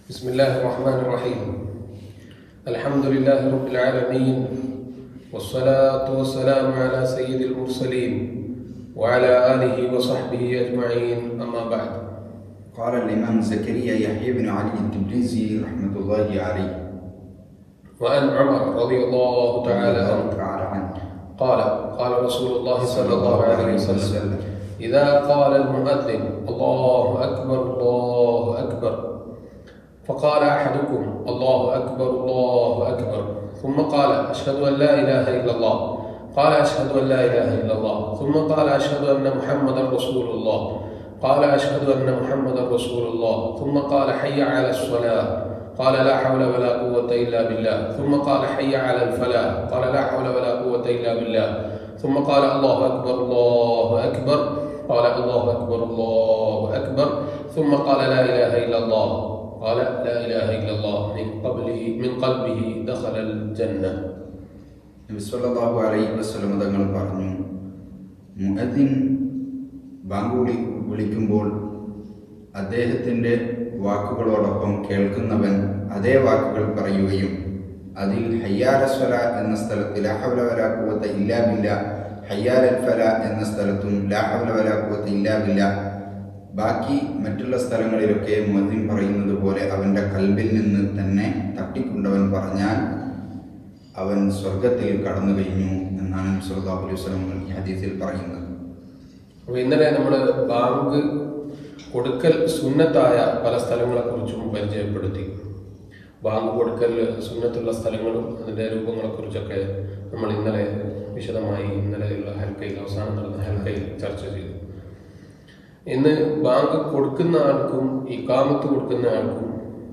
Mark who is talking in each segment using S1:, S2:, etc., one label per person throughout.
S1: بسم الله الرحمن الرحيم الحمد لله رب العالمين والصلاة والسلام على سيد المرسلين وعلى آله وصحبه أجمعين أما بعد
S2: قال الإمام زكريا يحيى بن علي التبريزي رحمة الله عليه
S1: وعن عمر رضي الله تعالى عنه
S2: تعالى عنه
S1: قال قال رسول الله صلى الله عليه وسلم إذا قال المؤذن الله أكبر الله أكبر فقال أحدكم الله أكبر الله أكبر ثم قال أشهد أن لا إله إلا الله قال أشهد أن لا إله إلا الله ثم قال أشهد أن محمدا رسول الله قال أشهد أن محمدا رسول الله ثم قال حي على الصلاة قال لا حول ولا قوة إلا بالله ثم قال حي على الفلاح قال لا حول ولا قوة إلا بالله ثم قال الله أكبر الله أكبر قال الله أكبر الله أكبر ثم قال لا إله إلا الله قال لا إله إلا الله من قبله من قلبه دخل الجنة
S2: നബി സല്ലല്ലാഹു അലൈഹി വസല്ലം തങ്ങൾ പറഞ്ഞു മുഅദ്ദിൻ ബാങ്ക് വിളി വിളിക്കുമ്പോൾ അദ്ദേഹത്തിൻ്റെ വാക്കുകളോടൊപ്പം കേൾക്കുന്നവൻ അതേ വാക്കുകൾ പറയുകയും അതിൽ ഹയ്യാരസ്വല എന്ന സ്ഥലത്ത് ലാഹവല വലാ കൂവത്ത ഇല്ലാ ബില്ല ഹയ്യാരൽ ഫല എന്ന സ്ഥലത്തും ലാഹവല വലാ കൂവത്ത ഇല്ലാ ബില്ല ബാക്കി മറ്റുള്ള സ്ഥലങ്ങളിലൊക്കെ മുഅദ്ദിൻ പറയുന്നത് പോലെ അവൻ്റെ കൽബിൽ നിന്ന് തന്നെ തട്ടിക്കൊണ്ടവൻ പറഞ്ഞാൽ അവൻ സ്വർഗത്തിൽ കടന്നു കഴിഞ്ഞു എന്നാണ് സല്ലല്ലാഹു അലൈഹി വസല്ലം ഈ ഹദീസിൽ പറയുന്നത്
S1: അപ്പോൾ ഇന്നലെ നമ്മൾ ബാങ്ക് കൊടുക്കൽ സുന്നത്തായ പല സ്ഥലങ്ങളെ കുറിച്ചും പരിചയപ്പെടുത്തി ബാങ്ക് കൊടുക്കൽ സുന്നത്തുള്ള സ്ഥലങ്ങളും അതിൻ്റെ രൂപങ്ങളെ കുറിച്ചൊക്കെ നമ്മൾ ഇന്നലെ വിശദമായി ഇന്നലെയുള്ള ഹൽക്കയിൽ അവസാനം നടന്ന ഹൽക്കയിൽ ചർച്ച ചെയ്തു ഇന്ന് ബാങ്ക് കൊടുക്കുന്ന ആൾക്കും ഈ കാമത്ത് കൊടുക്കുന്ന ആൾക്കും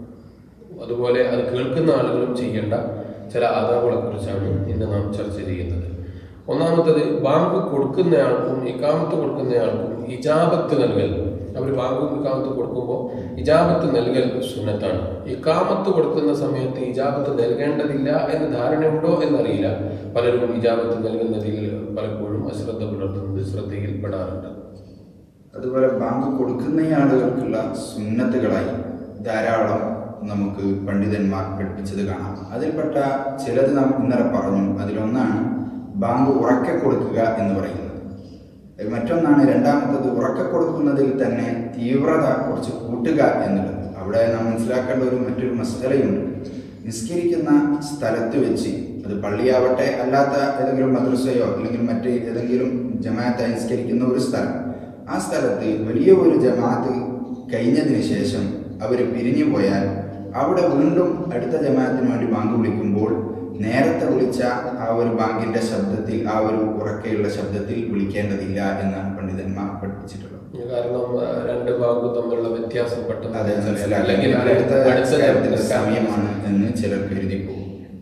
S1: അതുപോലെ അത് കേൾക്കുന്ന ആളുകളും ചെയ്യേണ്ട ചില ആദാബുകളെ കുറിച്ചാണ് ഇന്ന് നാം ചർച്ച ചെയ്യുന്നത് ഒന്നാമത്തത് ബാങ്ക് കൊടുക്കുന്നയാൾക്കും ഇക്കാമത്ത് കൊടുക്കുന്നയാൾക്കും ഇജാബത്ത് നൽകൽ അവർ ബാങ്കും ഇക്കാമത്ത് കൊടുക്കുമ്പോൾ ഇജാബത്ത് നൽകൽ സുന്നത്താണ് ഇക്കാമത്ത് കൊടുക്കുന്ന സമയത്ത് ഇജാബത്ത് നൽകേണ്ടതില്ല എന്ന് ധാരണയുണ്ടോ എന്നറിയില്ല പലരും ഇജാബത്ത് നൽകുന്നതിൽ പലപ്പോഴും അശ്രദ്ധ പുലർത്തുന്നത് ശ്രദ്ധയിൽ പെടാറുണ്ട്
S2: അതുപോലെ ബാങ്ക് കൊടുക്കുന്ന ആളുകൾക്കുള്ള സുന്നത്തുകളായി ധാരാളം നമുക്ക് പണ്ഡിതന്മാർ പഠിപ്പിച്ചത് കാണാം അതിൽപ്പെട്ട ചിലത് നാം ഇന്നലെ പറഞ്ഞു അതിലൊന്നാണ് ബാങ്ക് ഉറക്കെ കൊടുക്കുക എന്ന് പറയുന്നത് മറ്റൊന്നാണ് രണ്ടാമത്തത് ഉറക്കെ കൊടുക്കുന്നതിൽ തന്നെ തീവ്രത കുറച്ച് കൂട്ടുക എന്നുള്ളത് അവിടെ നാം മനസ്സിലാക്കേണ്ട ഒരു മറ്റൊരു മസലയുണ്ട് നിസ്കരിക്കുന്ന സ്ഥലത്ത് വെച്ച് അത് പള്ളിയാവട്ടെ അല്ലാത്ത ഏതെങ്കിലും മദ്രസയോ അല്ലെങ്കിൽ മറ്റ് ഏതെങ്കിലും ജമാഅത്തായി നിസ്കരിക്കുന്ന ഒരു സ്ഥലം ആ സ്ഥലത്ത് വലിയ ഒരു ജമാഅത്ത് കഴിഞ്ഞതിന് ശേഷം അവർ പിരിഞ്ഞു പോയാൽ അവിടെ വീണ്ടും അടുത്ത ജമാഅത്തിന് വേണ്ടി ബാങ്ക് വിളിക്കുമ്പോൾ നേരത്തെ വിളിച്ച ആ ഒരു ബാങ്കിന്റെ ശബ്ദത്തിൽ ആ ഒരു ഉറക്കെയുള്ള ശബ്ദത്തിൽ വിളിക്കേണ്ടതില്ല എന്നാണ് പണ്ഡിതന്മാർ പഠിപ്പിച്ചിട്ടുള്ളത്
S1: കാരണം ആ, രണ്ട് ബാങ്കും തമ്മിലുള്ള വ്യത്യാസം പെട്ടെന്ന്
S2: അത്
S1: മനസ്സിലാക്കാം. അല്ലെങ്കിൽ
S2: മനസ്സിലാക്കി അടുത്ത
S1: അടുത്ത
S2: കാര്യത്തിന്റെ
S1: നേരത്തിന്
S2: സമയമാണ് എന്ന് ചിലർ കരുതി പോകും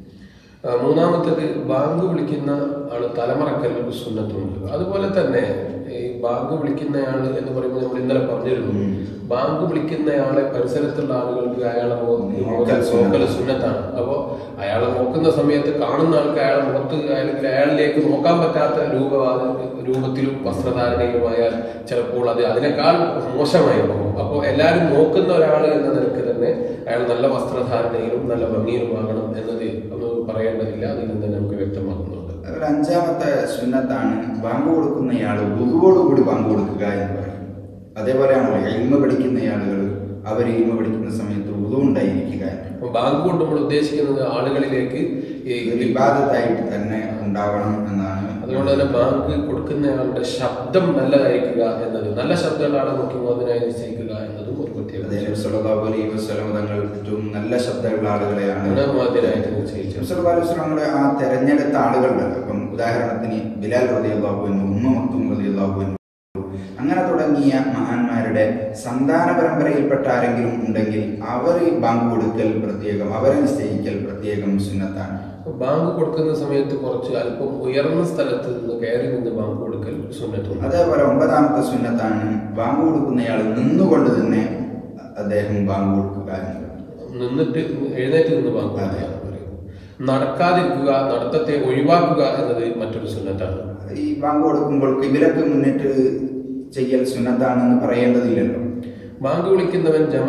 S1: ആ, മൂന്നാമത്തേത് ബാങ്ക് വിളിക്കുന്ന ആള് തലമറക്കൽ സുന്നത്തുണ്ട് അതുപോലെ തന്നെ ഈ ബാങ്ക് വിളിക്കുന്നയാള് എന്ന് പറയുമ്പോൾ നമ്മൾ ഇന്നലെ പറഞ്ഞിരുന്നു
S2: ഉം.
S1: ബാങ്ക് വിളിക്കുന്നയാളെ പരിസരത്തുള്ള ആളുകൾക്ക് അയാളെ നോ-
S2: നോക്കൽ
S1: നോക്കൽ സുന്നത്താണ് അപ്പോൾ അയാളെ നോക്കുന്ന സമയത്ത് കാണുന്ന ആൾക്ക് അയാളെ മുഖത്ത് അല്ലെങ്കിൽ അയാളിലേക്ക് നോക്കാൻ പറ്റാത്ത രൂപ രൂപത്തിലും വസ്ത്രധാരണയിലുമായാൽ ചിലപ്പോൾ അത് അതിനേക്കാൾ മോശമായി പോകും അപ്പോൾ എല്ലാവരും നോക്കുന്ന ഒരാൾ എന്ന നിലക്ക് തന്നെ അയാൾ നല്ല വസ്ത്രധാരണയിലും നല്ല ഭംഗിയിലുമാകണം എന്നത് ഒന്ന് പറയേണ്ടതില്ല അതിൽ നിന്ന് തന്നെ നമുക്ക് വ്യക്തമാക്കുന്നുണ്ട്
S2: അതുപോലെ അഞ്ചാമത്തെ സുന്നത്താണ് ബാങ്ക് കൊടുക്കുന്നയാൾ വുതുവോടുകൂടി ബാങ്ക് കൊടുക്കുക എന്ന് പറയും അതേപോലെയാണല്ലോ എൽമ പഠിക്കുന്ന ആളുകൾ അവർ എൽമ പഠിക്കുന്ന സമയത്ത് ഉതു ഉണ്ടായിരിക്കുക
S1: അപ്പോൾ ബാങ്ക് കൊണ്ട് നമ്മൾ ഉദ്ദേശിക്കുന്നത് ആളുകളിലേക്ക് ഈ
S2: ഒരു വിവാദത്തായിട്ട് തന്നെ ഉണ്ടാവണം എന്നാണ്
S1: അതുകൊണ്ട് തന്നെ ബാങ്ക് കൊടുക്കുന്നയാളുടെ ശബ്ദം നല്ലതായിരിക്കുക എന്നത് നല്ല ശബ്ദമുള്ള ആളെ നോക്കുമ്പോൾ അതിനായി നിശ്ചയിക്കുക എന്നതും ഒരു പ്രത്യേകത
S2: അതേ സല്ലല്ലാഹു അലൈഹി വസല്ലം തങ്ങൾ ഏറ്റവും നല്ല ശബ്ദമുള്ള ആളുകളെയാണ്
S1: ഗുണമാദ്യനായിട്ട് നിശ്ചയിച്ചു
S2: നബ്സല്ലാസ്ലങ്ങളുടെ ആ തെരഞ്ഞെടുത്ത ആളുകളുണ്ടല്ലോ ഇപ്പം ഉദാഹരണത്തിന് ബിലാൽ റതിയല്ലാഹുവിനും ഉമ്മ മക്തും റതിയല്ലാഹുവിനും അങ്ങനെ തുടങ്ങിയ മഹാന്മാരുടെ സന്താന പരമ്പരയിൽപ്പെട്ട ആരെങ്കിലും ഉണ്ടെങ്കിൽ അവർ ബാങ്ക് കൊടുക്കൽ പ്രത്യേകം അവരെ നിശ്ചയിക്കൽ പ്രത്യേകം സുന്നത്താണ്
S1: ബാങ്ക് കൊടുക്കുന്ന സമയത്ത് കുറച്ച് അല്പം ഉയർന്ന സ്ഥലത്ത് നിന്ന് കയറി നിന്ന് ബാങ്ക് കൊടുക്കൽ സുന്നത്തുണ്ട്
S2: അതേപോലെ ഒമ്പതാമത്തെ സുന്നത്താണ് ബാങ്ക് കൊടുക്കുന്നയാൾ നിന്നുകൊണ്ട് തന്നെ അദ്ദേഹം ബാങ്ക് കൊടുക്കുക എന്നുള്ളത്
S1: നിന്നിട്ട് എഴുന്നേറ്റ് നിന്ന് ബാങ്ക് കൊടുക്കുക എന്ന് പറയും. നടക്കാതിരിക്കുക നടത്തത്തെ ഒഴിവാക്കുക എന്നത് മറ്റൊരു സുന്നത്താണ്
S2: ഈ ബാങ്ക് കൊടുക്കുമ്പോൾ കിബിലക്ക് മുന്നിട്ട് ചെയ്യൽ സുന്നത്താണെന്ന് പറയേണ്ടതില്ലല്ലോ
S1: ബാങ്ക് വിളിക്കുന്നവൻ ജമാഅത്തിന്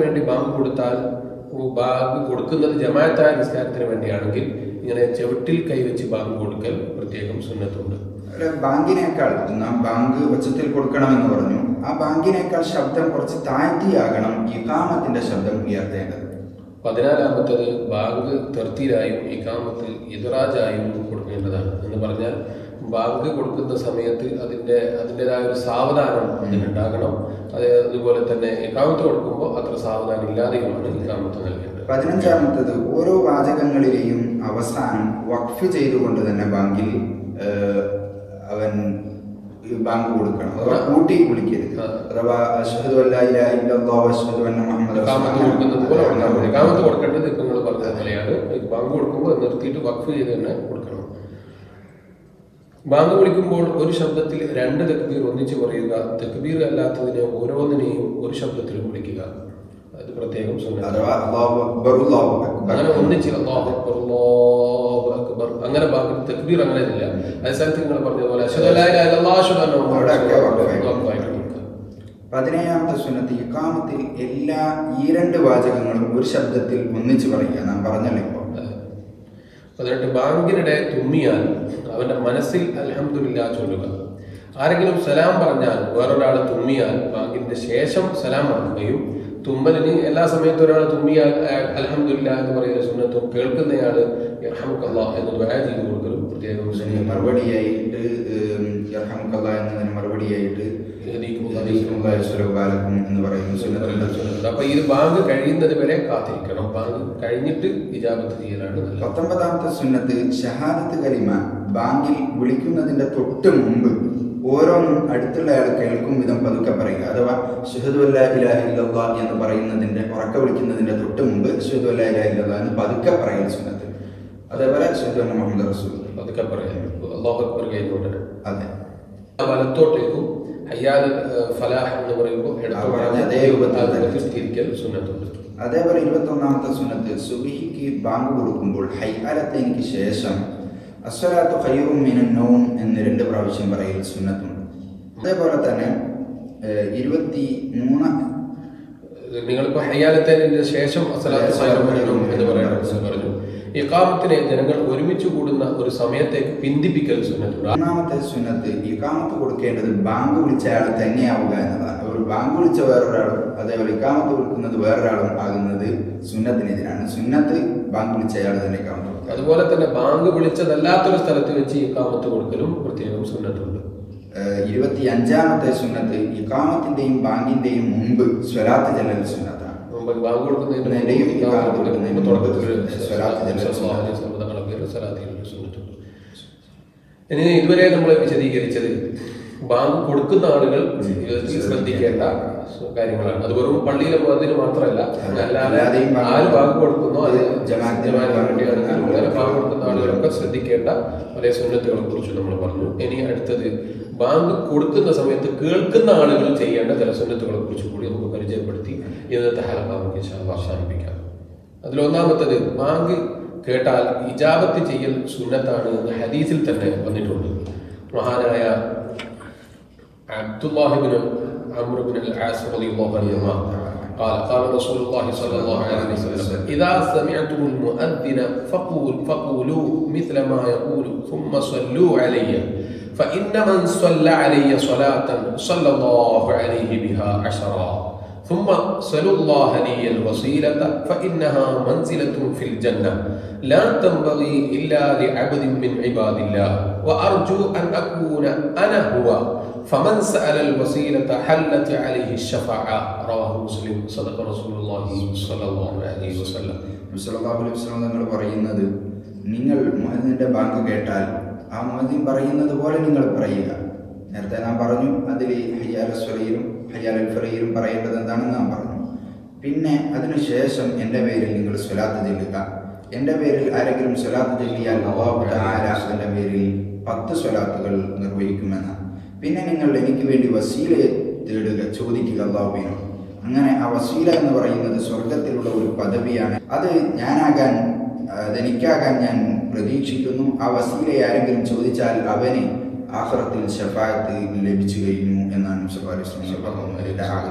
S1: വേണ്ടി ബാങ്ക് കൊടുത്താൽ ബാങ്ക് കൊടുക്കുന്നത് ജമാഅത്തായ നിസ്കാരത്തിന് വേണ്ടിയാണെങ്കിൽ ഇങ്ങനെ ചെവിട്ടിൽ കൈവച്ച് ബാങ്ക് കൊടുക്കൽ പ്രത്യേകം സുന്നത്തുണ്ട്
S2: അല്ല, ബാങ്കിനേക്കാൾ നാം ബാങ്ക് ഉച്ചത്തിൽ കൊടുക്കണമെന്ന് പറഞ്ഞു ആ ബാങ്കിനേക്കാൾ ശബ്ദം കുറച്ച് താഴ്ത്തിയാകണം ഇക്കാമത്തിന്റെ ശബ്ദം ഉയർത്തേണ്ടത്
S1: പതിനാലാമത്തത് ബാങ്ക് തെർത്തിയിലായും ഇക്കാമത്ത് ഇതറാജായും കൊടുക്കേണ്ടതാണ് എന്ന് പറഞ്ഞാൽ ബാങ്ക് കൊടുക്കുന്ന സമയത്ത് അതിൻ്റെ അതിൻ്റെതായ ഒരു സാവധാനം അതിനുണ്ടാകണം അത് അതുപോലെ തന്നെ ഇക്കാമത്ത് കൊടുക്കുമ്പോൾ അത്ര സാവധാനം ഇല്ലാതെയുമാണ് ഇക്കാമത്ത് നൽകേണ്ടത്
S2: പതിനഞ്ചാമത്തത് ഓരോ വാചകങ്ങളിലെയും അവസാനം വഖഫ് ചെയ്തുകൊണ്ട് തന്നെ ബാങ്കിൽ ഏഹ്, അവൻ ഈ ബാങ്ക് കൊടുക്കണം അഥവാ കൂട്ടി വിളിക്കരുത്
S1: ആ.
S2: അഥവാ അഷ്ഹദു അല്ലാ ഇലാഹ ഇല്ലല്ലാഹു വഅഷ്ഹദു അന്ന മുഹമ്മദ
S1: ഇക്കാമത്ത് കൊടുക്കുന്നത് പോലെ കൊടുക്കാൻ മതി ഇക്കാമത്ത് കൊടുക്കേണ്ടത് ഇപ്പം നിങ്ങൾ പറഞ്ഞത് പോലെയാണ് ബാങ്ക് കൊടുക്കുമ്പോൾ നിർത്തിയിട്ട് വഖഫ് ചെയ്ത് തന്നെ കൊടുക്കണം ബാങ്ക് വിളിക്കുമ്പോൾ ഒരു ശബ്ദത്തിൽ രണ്ട് തക്ബീർ ഒന്നിച്ച് പറയുക തക്ബീർ അല്ലാത്തതിനെ ഓരോന്നിനെയും ഒരു ശബ്ദത്തിലും വിളിക്കുക അത് പ്രത്യേകം സുന്നത്താണ്.
S2: അഥവാ അല്ലാഹു അക്ബർ അല്ലാഹു അക്ബർ
S1: അങ്ങനെ ഒന്നിച്ച് അല്ലാഹു അക്ബർ അല്ലാഹു അക്ബർ അങ്ങനെ ബാങ്ക് തക്ബീർ അങ്ങനെ ഇല്ല അതേ സ്ഥലത്ത് നിങ്ങൾ പറഞ്ഞതുപോലെ അശ്ഹദു അല്ലാ ഇലാഹ ഇല്ലല്ലാഹു അശ്ഹദു അന്ന മുഹമ്മദൻ
S2: അവിടെയൊക്കെ
S1: റസൂലുള്ളാഹി
S2: വഖഫായി.
S1: വഖഫായിട്ട് കൊടുക്കുക.
S2: പതിനേഴാമത്തെ സുന്നത്ത് ഇക്കാമത്തിൽ എല്ലാ ഈ രണ്ട് വാചകങ്ങളും ഒരു ശബ്ദത്തിൽ ഒന്നിച്ച് പറയുക നാം പറഞ്ഞല്ലോ ഇപ്പോൾ
S1: പതിനെട്ട് ബാങ്കിനിടെ തുമ്മിയാൽ അവന്റെ മനസ്സിൽ അൽഹംദുലില്ല ചൊല്ലുക ആരെങ്കിലും സലാം പറഞ്ഞാൽ വേറൊരാൾ തുമ്മിയാൽ ബാങ്കിന്റെ ശേഷം സലാം പറയുകയും തുമ്മലിന് എല്ലാ സമയത്തും ഒരാൾ തുമ്മിയാൽ അൽഹംദുലില്ല എന്ന് പറയുന്ന സുന്നത്തും കേൾക്കുന്നയാള് യർഹമുക്കല്ലാ എന്ന് ദ്വാര ചെയ്ത് കൊടുക്കലും പ്രത്യേകം
S2: ഇതിന്
S1: സുന്നത്താണ്.
S2: മറുപടിയായിട്ട് ഉം, യർഹമുക്കല്ലാ എന്നതിന് മറുപടിയായിട്ട്
S1: യഹ്ദീകുമുല്ലാഹു
S2: യഹ്ദീകുമുല്ലാഹു യസ്ലഹു ബാലക്കും എന്ന് പറയുന്ന സുന്നത്തുണ്ട്
S1: അപ്പൊ ഇത് ബാങ്ക് കഴിയുന്നത് വരെ കാത്തിരിക്കണം ബാങ്ക് കഴിഞ്ഞിട്ട് ഇജാബത്ത് ചെയ്യലാണ് നല്ലത്
S2: പത്തൊമ്പതാമത്തെ സുന്നത്ത് ഷഹാദത്ത് കലിമ ബാങ്കിൽ വിളിക്കുന്നതിന്റെ തൊട്ട് മുമ്പ് ഓരോന്നും അടുത്തുള്ള ആൾ കേൾക്കും വിധം പതുക്കെ പറയുക അഥവാ ഷഹദു അല്ലാ ഇലാഹ ഇല്ലല്ലാ എന്ന് പറയുന്നതിന്റെ ഉറക്ക വിളിക്കുന്നതിന്റെ തൊട്ട് മുമ്പ് ഷഹദു അല്ലാ ഇലാഹ ഇല്ലല്ലാ എന്ന് പതുക്കെ പറയുന്ന സുന്നത്ത് അതേപോലെ ഷഹദു അന്ന മുഹമ്മദ് റസൂൽ
S1: അതൊക്കെ പറയാം അള്ളാഹു അക്ബർ കഴിഞ്ഞുകൊണ്ട്
S2: അതെ
S1: വലത്തോട്ടേക്കും ഹയ്യാൽ ഫലാഹ് എന്ന് പറയുമ്പോൾ
S2: ആ പറഞ്ഞ അതേ രൂപത്തിൽ തന്നെ.
S1: തിരിക്കൽ സുന്നത്തുണ്ട്
S2: അതേപോലെ ഇരുപത്തൊന്നാമത്തെ സുന്നത്ത് സുബിഹിക്ക് ബാങ്ക് കൊടുക്കുമ്പോൾ ഹൈകാലത്തേക്ക് ശേഷം അസ്വലാത്തു ഖൈറും മിനൻ നൗം എന്ന് രണ്ട് പ്രാവശ്യം പറയൽ സുന്നത്തുണ്ട് അതേപോലെ തന്നെ ഏഹ്, ഇരുപത്തി മൂന്ന്
S1: നിങ്ങളിപ്പോ ഹയ്യാലത്തേന് ശേഷം അസലാത്ത് ഖൈറും മിനൻ നൗം എന്ന് പറയണം എന്ന് പറഞ്ഞു ഇഖാമത്തിനെ ജനങ്ങൾ ഒരുമിച്ച് കൂടുന്ന ഒരു സമയത്തേക്ക് പിന്തിപ്പിക്കൽ സുന്നത്തുണ്ട്
S2: ഒന്നാമത്തെ സുന്നത്ത് ഇക്കാമത്ത് കൊടുക്കേണ്ടത് ബാങ്ക് വിളിച്ച അയാൾ തന്നെയാവുക എന്നതാണ് ഒരു ബാങ്ക് വിളിച്ച വേറൊരാളും അതേപോലെ ഇക്കാമത്ത് കൊടുക്കുന്നത് വേറൊരാളും ആകുന്നത് സുന്നത്തിനെതിരാണ് സുന്നത്ത് ബാങ്ക് വിളിച്ച അയാൾ തന്നെ ഇക്കാമത്ത് കൊടുക്കുക
S1: അതുപോലെ തന്നെ ബാങ്ക് വിളിച്ചതല്ലാത്തൊരു സ്ഥലത്ത് വെച്ച് ഇഖാമത്ത് കൊടുക്കലും പ്രത്യേകം സുന്നത്തുണ്ട്
S2: ഏഹ് ഇരുപത്തി അഞ്ചാമത്തെ സുന്നത്ത് ഇക്കാമത്തിന്റെയും ബാങ്കിന്റെയും മുമ്പ് സ്വലാത്ത് ചെല്ലൽ സുന്നത്താണ്
S1: മുമ്പ് ബാങ്ക് കൊടുക്കുന്നതിന്റെ
S2: ഇതിന്റെയും
S1: മുമ്പ് ഇഖാമത്ത് കൊടുക്കുന്നതിന് മുമ്പ് തുടക്കത്തിൽ
S2: സ്വലാത്ത് ചെല്ലൽ
S1: സ്വലാത്ത് ചെല്ലൽ സമ്മതങ്ങളുടെ പേരിൽ സ്വലാത്ത് ചെല്ലൽ സുന്നത്തുണ്ട് ഇനി ഇതുവരെ നമ്മൾ വിശദീകരിച്ചത് ബാങ്ക് കൊടുക്കുന്ന ആളുകൾ ജീവിതത്തിൽ ശ്രദ്ധിക്കേണ്ട കാര്യങ്ങളാണ് അത് വെറും പള്ളിയിലെ മുഖത്തിന് മാത്രമല്ല അല്ലാതെ
S2: അല്ലാതെയും ബാങ്ക്
S1: ആര് ബാങ്ക് കൊടുക്കുന്നോ അത്
S2: ജമാഅത്തിന്
S1: ജമാഅത്തിന് വേണ്ടിയാണെങ്കിലും അങ്ങനെ ബാങ്ക് കൊടുക്കുന്ന ആളുകളൊക്കെ ശ്രദ്ധിക്കേണ്ട പല സുന്നത്തുകളെ കുറിച്ച് നമ്മൾ പറഞ്ഞു ഇനി അടുത്തത് ബാങ്ക് കൊടുക്കുന്ന സമയത്ത് കേൾക്കുന്ന ആളുകൾ ചെയ്യേണ്ട ചില സുന്നത്തുകളെ കുറിച്ച് കൂടി നമുക്ക് പരിചയപ്പെടുത്തി ഇന്നത്തെ ഹലക്ക നമുക്ക് ഇൻഷാ അല്ലാഹ് അവസാനിപ്പിക്കാം അതിലൊന്നാമത്തത് ബാങ്ക് കേട്ടാൽ ഇജാബത്ത് ചെയ്യൽ സുന്നത്താണ് എന്ന് ഹദീസിൽ തന്നെ വന്നിട്ടുണ്ട് മഹാനായ عبد الله بن عمرو بن العاص رضي الله عنهما قال قال رسول الله صلى الله عليه وسلم إذا سمعتم المؤذن فقول فقولوا مثل ما يقول ثم صلوا علي فإن من صلى علي صلاة صلى الله عليه بها عشرا ثم سلوا الله لي الوسيلة فإنها منزلة في الجنة لا تنبغي إلا لعبد من عباد الله وأرجو أن أكون أنا هو فمن سأل الوسيلة حلت عليه الشفاعة رواه مسلم صدق رسول الله صلى الله عليه وسلم
S2: സല്ലല്ലാഹു അലൈഹി വസല്ലം തങ്ങൾ പറയുന്നത് നിങ്ങൾ മുഹദ്ദിന്റെ ബാങ്ക് കേട്ടാൽ ആ മുഹദ്ദിൻ പറയുന്നത് പോലെ നിങ്ങൾ പറയുക നേരത്തെ നാം പറഞ്ഞു അതിൽ ഹയ്യാൽ സ്വലയിലും ഹയ്യാൽ ഫറയിലും പറയേണ്ടത് എന്താണെന്ന് നാം പറഞ്ഞു പിന്നെ അതിനുശേഷം എൻ്റെ പേരിൽ നിങ്ങൾ സ്വലാത്ത് ചെല്ലുക എൻ്റെ പേരിൽ ആരെങ്കിലും സ്വലാത്ത് ചെല്ലിയാൽ അള്ളാഹു തആല എൻ്റെ പേരിൽ പത്ത് സ്വലാത്തുകൾ നിർവഹിക്കുമെന്ന് പിന്നെ നിങ്ങൾ എനിക്ക് വേണ്ടി വസീല തേടുക ചോദിക്കുക അള്ളാഹുവിനോട് അങ്ങനെ ആ വസീല എന്ന് പറയുന്നത് സ്വർഗത്തിലുള്ള ഒരു പദവിയാണ് അത് ഞാനാകാൻ അതെനിക്കാകാൻ ഞാൻ പ്രതീക്ഷിക്കുന്നു ആ വസീലയെ ആരെങ്കിലും ചോദിച്ചാൽ അവന് ആഹ്റത്തിൽ ഷഫായത്ത് ലഭിച്ചു കഴിഞ്ഞു എന്നാണ് മുസഫാലിസ്ലാം ആകത്തുക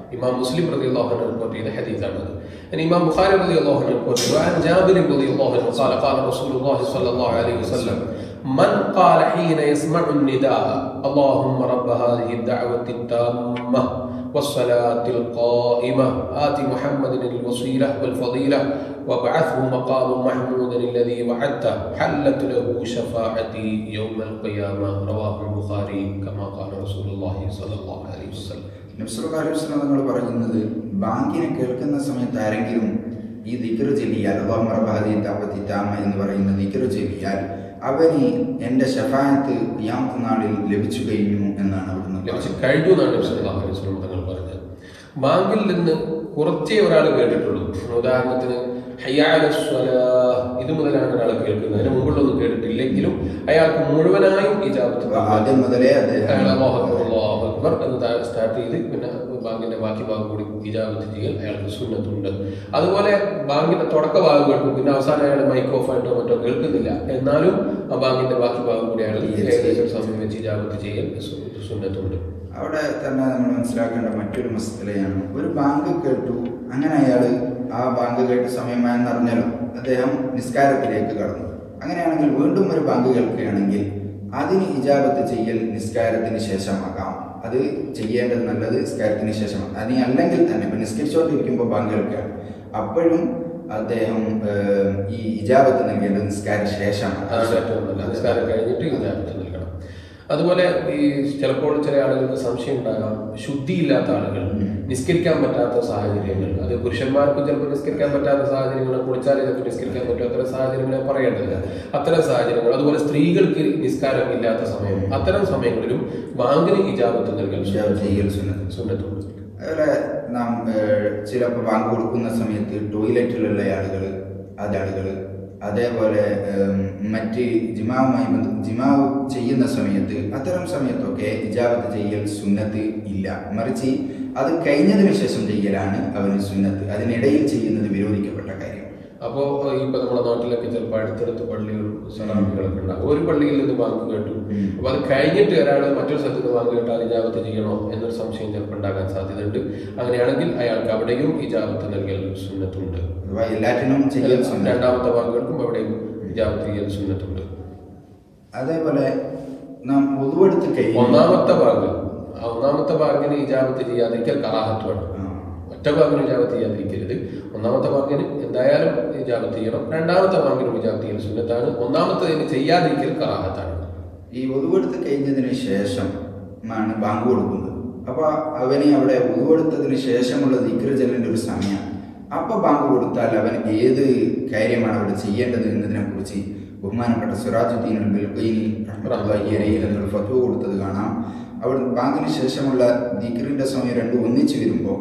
S1: ഇമാം മുസ്ലിം റളിയല്ലാഹു അൻഹു റിപ്പോർട്ട് ചെയ്ത ഹദീസാണ് ഇനി ഇമാം ബുഖാരി റളിയല്ലാഹു അൻഹു റിപ്പോർട്ട് ചെയ്തു عن جابر റളിയല്ലാഹു അൻഹു قال قال رسول الله صلى الله عليه وسلم من قال حين يسمع النداء اللهم رب هذه الدعوة التامة والصلاة القائمة آت محمد الوسيلة والفضيلة وابعثه مقام محمود الذي وعدته حلت له شفاعتي يوم القيامة رواه البخاري كما قال رسول الله صلى الله عليه وسلم
S2: നബ്സുല്ലാസ്ലാം നിങ്ങൾ പറയുന്നത് ബാങ്കിനെ കേൾക്കുന്ന സമയത്ത് ആരെങ്കിലും ഈ ദിക്റ് ചൊല്ലിയാൽ അള്ളാഹുറബാദിത്താമ എന്ന് പറയുന്ന ദിക്റ് ചൊല്ലിയാൽ അവന് എൻ്റെ ഷഫായത്ത് ഖിയാമത്ത് നാളിൽ ലഭിച്ചു കഴിഞ്ഞു എന്നാണ് അവിടുന്ന്
S1: ലഭിച്ചു കഴിഞ്ഞു എന്നാണ് നബി സല്ലല്ലാഹു അലൈഹി വസല്ലം തങ്ങൾ പറഞ്ഞത് ബാങ്കിൽ നിന്ന് കുറച്ചേ ഒരാൾ കേട്ടിട്ടുള്ളൂ ഉദാഹരണത്തിന് ഹയ്യ അലൽ സ്വലാഹ് ഇത് മുതലാണ് ഒരാൾ കേൾക്കുന്നത് അതിന് മുമ്പുള്ളൊന്നും കേട്ടിട്ടില്ലെങ്കിലും അയാൾക്ക് മുഴുവനായും ഇജാബത്ത്
S2: അപ്പൊ ആദ്യം മുതലേ അദ്ദേഹം
S1: അയാൾ അല്ലാഹു അക്ബർ, അല്ലാഹു അക്ബർ എന്ന് താഴെ സ്റ്റാർട്ട് ചെയ്ത് പിന്നെ ബാങ്കിന്റെ ബാക്കി ഭാഗം കൂടി ഇജാബത്ത് ചെയ്യൽ അയാൾക്ക് സുന്നത്തുണ്ട് അതുപോലെ ബാങ്കിന്റെ തുടക്ക ഭാഗം കേൾക്കും പിന്നെ അവസാനം അയാൾ മൈക്ക് ഓഫ് ആയിട്ടോ മറ്റോ കേൾക്കുന്നില്ല എന്നാലും ആ ബാങ്കിന്റെ ബാക്കി ഭാഗം കൂടി അയാൾ ഏകദേശം സമയം വെച്ച് ഇജാബത്ത് ചെയ്യൽ സു- സുന്നത്തുണ്ട്
S2: അവിടെ തന്നെ നമ്മൾ മനസ്സിലാക്കേണ്ട മറ്റൊരു മസ്തലയാണ് ഒരു ബാങ്ക് കേട്ടു അങ്ങനെ അയാൾ ആ ബാങ്ക് കേട്ട് സമയമായെന്ന് അറിഞ്ഞാലോ അദ്ദേഹം നിസ്കാരത്തിലേക്ക് കടന്നു അങ്ങനെയാണെങ്കിൽ വീണ്ടും ഒരു ബാങ്ക് കേൾക്കുകയാണെങ്കിൽ അതിന് ഇജാബത്ത് ചെയ്യൽ നിസ്കാരത്തിന് ശേഷമാകാം അത് ചെയ്യേണ്ടത് നല്ലത് നിസ്കാരത്തിന് ശേഷമാണ് അതിന് അല്ലെങ്കിൽ തന്നെ ഇപ്പം നിസ്കരിച്ചുകൊണ്ടിരിക്കുമ്പോൾ ബാങ്ക് കേൾക്കുകയാണ് അപ്പോഴും അദ്ദേഹം ഏഹ്, ഈ ഇജാബത്ത് നൽകേണ്ടത് നിസ്കാര ശേഷമാണ്
S1: അതാണ് ഏറ്റവും നല്ലത് നിസ്കാരം കഴിഞ്ഞിട്ട് ഇജാബത്ത് നൽകണം അതുപോലെ ഈ ചിലപ്പോൾ ചില ആളുകൾക്ക് സംശയം ഉണ്ടാകാം ശുദ്ധിയില്ലാത്ത ആളുകൾ നിസ്കരിക്കാൻ പറ്റാത്ത സാഹചര്യങ്ങൾ അത് പുരുഷന്മാർക്കും ചിലപ്പോൾ നിസ്കരിക്കാൻ പറ്റാത്ത സാഹചര്യങ്ങൾ കുളിച്ചാലേ ചിലപ്പോൾ നിസ്കരിക്കാൻ പറ്റും അത്തരം സാഹചര്യങ്ങളെ പറയേണ്ടതില്ല അത്തരം സാഹചര്യങ്ങൾ അതുപോലെ സ്ത്രീകൾക്ക് നിസ്കാരം ഇല്ലാത്ത സമയം അത്തരം സമയങ്ങളിലും ബാങ്കിന് ഇജാബത്ത് നൽകൽ
S2: ഇജാബത്ത് ചെയ്യൽ സുന്നത്ത്.
S1: സുന്നത്തുണ്ട്
S2: അതുപോലെ നാം ഏഹ്, ചിലപ്പോൾ ബാങ്ക് കൊടുക്കുന്ന സമയത്ത് ടോയ്ലറ്റിലുള്ള ആളുകൾ അതാളുകൾ അതേപോലെ ഏം, മറ്റ് ജിമാവുമായി ബന്ധ ജിമാവ് ചെയ്യുന്ന സമയത്ത് അത്തരം സമയത്തൊക്കെ ഇജാബത്ത് ചെയ്യൽ സുന്നത്ത് ഇല്ല മറിച്ച് അത് കഴിഞ്ഞതിന് ശേഷം ചെയ്യലാണ് അവന് സുന്നത്ത് അതിനിടയിൽ ചെയ്യുന്നത് വിരോധിക്കപ്പെട്ട കാര്യം
S1: അപ്പോൾ ഇപ്പൊ നമ്മുടെ നാട്ടിലൊക്കെ ചിലപ്പോൾ അടുത്തടുത്ത് പള്ളികളും സലാമികളൊക്കെ ഉണ്ടാകും ഒരു പള്ളിയിൽ നിന്ന് ബാങ്ക് കേട്ടു അപ്പൊ അത് കഴിഞ്ഞിട്ട് ഒരാൾ മറ്റൊരു സ്ഥലത്ത് നിന്ന് ബാങ്ക് കേട്ടാൽ ഇജാബത്ത് ചെയ്യണോ എന്നൊരു സംശയം ചിലപ്പോൾ ഉണ്ടാകാൻ സാധ്യതയുണ്ട് അങ്ങനെയാണെങ്കിൽ അയാൾക്ക് അവിടെയും ഇജാബത്ത് നൽകൽ സുന്നത്തുണ്ട്
S2: അഥവാ എല്ലാറ്റിനും ചെയ്യൽ സുന്നത്ത്
S1: രണ്ടാമത്തെ ബാങ്കുകൾക്കും അവിടെയും ഇജാബത്ത് ചെയ്യൽ സുന്നത്തുണ്ട്
S2: അതേപോലെ നാം ഒതുവെടുത്ത് കഴിഞ്ഞു
S1: ഒന്നാമത്തെ ബാങ്ക് ആ ഒന്നാമത്തെ ബാങ്കിന് ഇജാബത്ത് ചെയ്യാതിരിക്കൽ കറാഹത്വമാണ്
S2: ആ.
S1: ഒറ്റ ബാങ്കിന് ഇജാബത്ത് ചെയ്യാതിരിക്കരുത് ഒന്നാമത്തെ ബാങ്കിന് എന്തായാലും ഇജാബത്ത് ചെയ്യണം രണ്ടാമത്തെ ബാങ്കിനും ഇജാബത്ത് ചെയ്യൽ സുന്നത്താണ് ഒന്നാമത്തേതിന് ചെയ്യാതിരിക്കൽ കറാഹത്താണ്
S2: ഈ ഒതുവെടുത്ത് കഴിഞ്ഞതിന് ശേഷം ആണ് ബാങ്ക് കൊടുക്കുന്നത് അപ്പൊ അവന് അവിടെ ഒതുവെടുത്തതിന് ശേഷമുള്ള ദിക്ര ചെല്ലേണ്ട ഒരു സമയമാണ് അപ്പൊ ബാങ്ക് കൊടുത്താൽ അവൻ ഏത് കാര്യമാണ് അവിടെ ചെയ്യേണ്ടത് എന്നതിനെ കുറിച്ച് ബഹുമാനപ്പെട്ട സിറാജുദ്ദീൻ ബിൽഖൈനി റഹ്മത്തുള്ളാഹി അലൈഹി എന്നൊരു ഫത്വ കൊടുത്തത് കാണാം അവിടെ ബാങ്കിന് ശേഷമുള്ള ദിക്റിന്റെ സമയം രണ്ടും ഒന്നിച്ചു വരുമ്പോൾ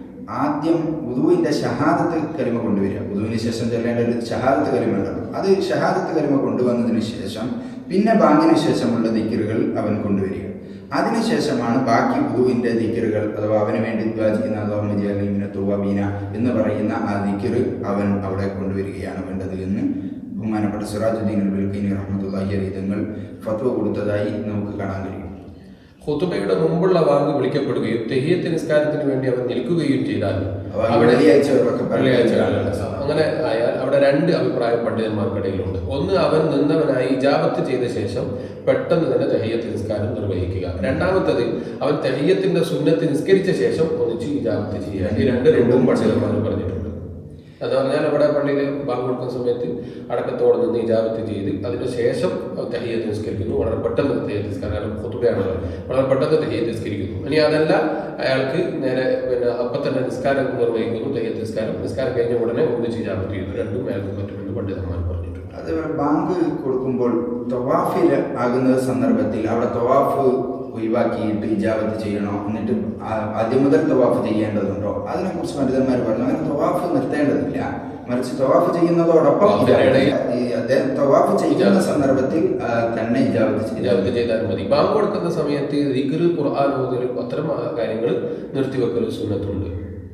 S2: ആദ്യം ഉദുവിന്റെ ഷഹാദത്ത് കലിമ കൊണ്ടുവരിക ഉദുവിന് ശേഷം ചെല്ലേണ്ട ഒരു ഷഹാദത്ത് കലിമ ഉണ്ടല്ലോ അത് ഷഹാദത്ത് കലിമ കൊണ്ടുവന്നതിന് ശേഷം പിന്നെ ബാങ്കിന് ശേഷമുള്ള ദിക്കറുകൾ അവൻ കൊണ്ടുവരിക അതിനുശേഷമാണ് ബാക്കി ഉദുവിന്റെ ദിക്കറുകൾ അഥവാ അവന് വേണ്ടി ദുആ ചെയ്യുന്ന അള്ളാഹുബീന തുവബീന എന്ന് പറയുന്ന ആ ദിക്കറ് അവൻ അവിടെ കൊണ്ടുവരികയാണ് വേണ്ടത് എന്ന് ബഹുമാനപ്പെട്ട സിറാജുദ്ദീൻ ബിൽഖീനി റഹ്മത്തുള്ളാഹി അലൈഹി തങ്ങൾ ഫത്വ കൊടുത്തതായി നമുക്ക് കാണാൻ കഴിയും
S1: ഖുതുബയുടെ മുമ്പുള്ള ബാങ്ക് വിളിക്കപ്പെടുകയും തെഹിയത്ത് നിസ്കാരത്തിന് വേണ്ടി അവൻ നിൽക്കുകയും ചെയ്താൽ
S2: അവൻ വെള്ളിയാഴ്ചകളൊക്കെ
S1: വെള്ളിയാഴ്ച അങ്ങനെ ആയാൽ അവിടെ രണ്ട് അഭിപ്രായം പണ്ഡിതന്മാർക്കിടയിലുണ്ട് ഒന്ന് അവൻ നിന്നവനായി ഇജാബത്ത് ചെയ്ത ശേഷം പെട്ടെന്ന് തന്നെ തെഹിയത്ത് നിസ്കാരം നിർവഹിക്കുക രണ്ടാമത്തത് അവൻ തെഹിയത്തിന്റെ സുന്നത്ത് നിസ്കരിച്ച ശേഷം ഒന്നിച്ച് ഇജാബത്ത് ചെയ്യുക ഈ രണ്ട് രണ്ടും പണ്ഡിതന്മാർ പറഞ്ഞിട്ടുണ്ട് എന്ന് പറഞ്ഞാൽ അവിടെ പള്ളിയിൽ ബാങ്ക് കൊടുക്കുന്ന സമയത്ത് അടക്കത്തോടെ നിന്ന് ഇജാബത്ത് ചെയ്ത് അതിനുശേഷം തെഹിയത്ത് നിസ്കരിക്കുന്നു വളരെ പെട്ടെന്ന് തെഹിയത്ത് നിസ്കാരം കാരണം ഖുതുബയാണല്ലോ വളരെ പെട്ടെന്ന് തെഹിയത്ത് നിസ്കരിക്കുന്നു ഇനി അതല്ല അയാൾക്ക് നേരെ പിന്നെ അപ്പം തന്നെ നിസ്കാരം നിർവഹിക്കുന്നു തെഹിയത്ത് നിസ്കാരം നിസ്കാരം കഴിഞ്ഞ ഉടനെ ഒന്നിച്ച് ഇജാബത്ത് ചെയ്യുന്നു രണ്ടും അയാൾക്ക് പറ്റുമെന്ന് പണ്ഡിതന്മാർ പറഞ്ഞിട്ടുണ്ട്
S2: അതേപോലെ ബാങ്ക് കൊടുക്കുമ്പോൾ തവാഫിൽ ആകുന്ന സന്ദർഭത്തിൽ അവിടെ തവാഫ് ഒഴിവാക്കിയിട്ട് ഇജാബത്ത് ചെയ്യണോ എന്നിട്ട് ആ- ആദ്യം മുതൽ തവാഫ് ചെയ്യേണ്ടതുണ്ടോ അതിനെക്കുറിച്ച് പണ്ഡിതന്മാർ പറഞ്ഞു അങ്ങനെ തവാഫ് നിർത്തേണ്ടതില്ല മറിച്ച് തവാഫ് ചെയ്യുന്നതോടൊപ്പം
S1: തവാഫിനിടെ
S2: ഈ അദ്ദേഹം തവാഫ് ചെയ്യുന്ന സന്ദർഭത്തിൽ ആ, തന്നെ ഇജാബത്ത് ചെയ്താൽ
S1: ഇജാബത്ത് ചെയ്താൽ മതി ബാങ്ക് കൊടുക്കുന്ന സമയത്ത് ദിക്ർ ഖുർആൻ ഓതലും അത്തരം കാര്യങ്ങൾ നിർത്തിവെക്കൽ സുന്നത്തുണ്ട്